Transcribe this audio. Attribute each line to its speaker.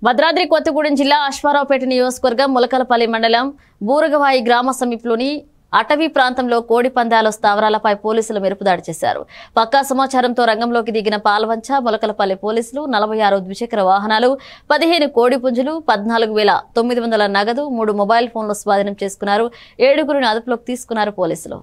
Speaker 1: భద్రాద్రి కొత్తగూడెం జిల్లా అశ్వారావుపేట నియోజకవర్గం ములకలపల్లి మండలం బూరగవాయి గ్రామ సమీపంలోని అటవీ ప్రాంతంలో కోడి పందాల స్థావరాలపై పోలీసులు మెరుపుదాడి చేశారు పక్కా సమాచారంతో రంగంలోకి దిగిన పాల్వంచ ములకలపల్లి పోలీసులు నలభై ఆరు ద్విచక్ర వాహనాలు పదిహేను కోడి పుంజులు పద్నాలుగు వేల తొమ్మిది వందల నగదు మూడు మొబైల్ ఫోన్లు స్వాధీనం చేసుకున్నారు ఏడుగురిని అదుపులోకి తీసుకున్నారు పోలీసులు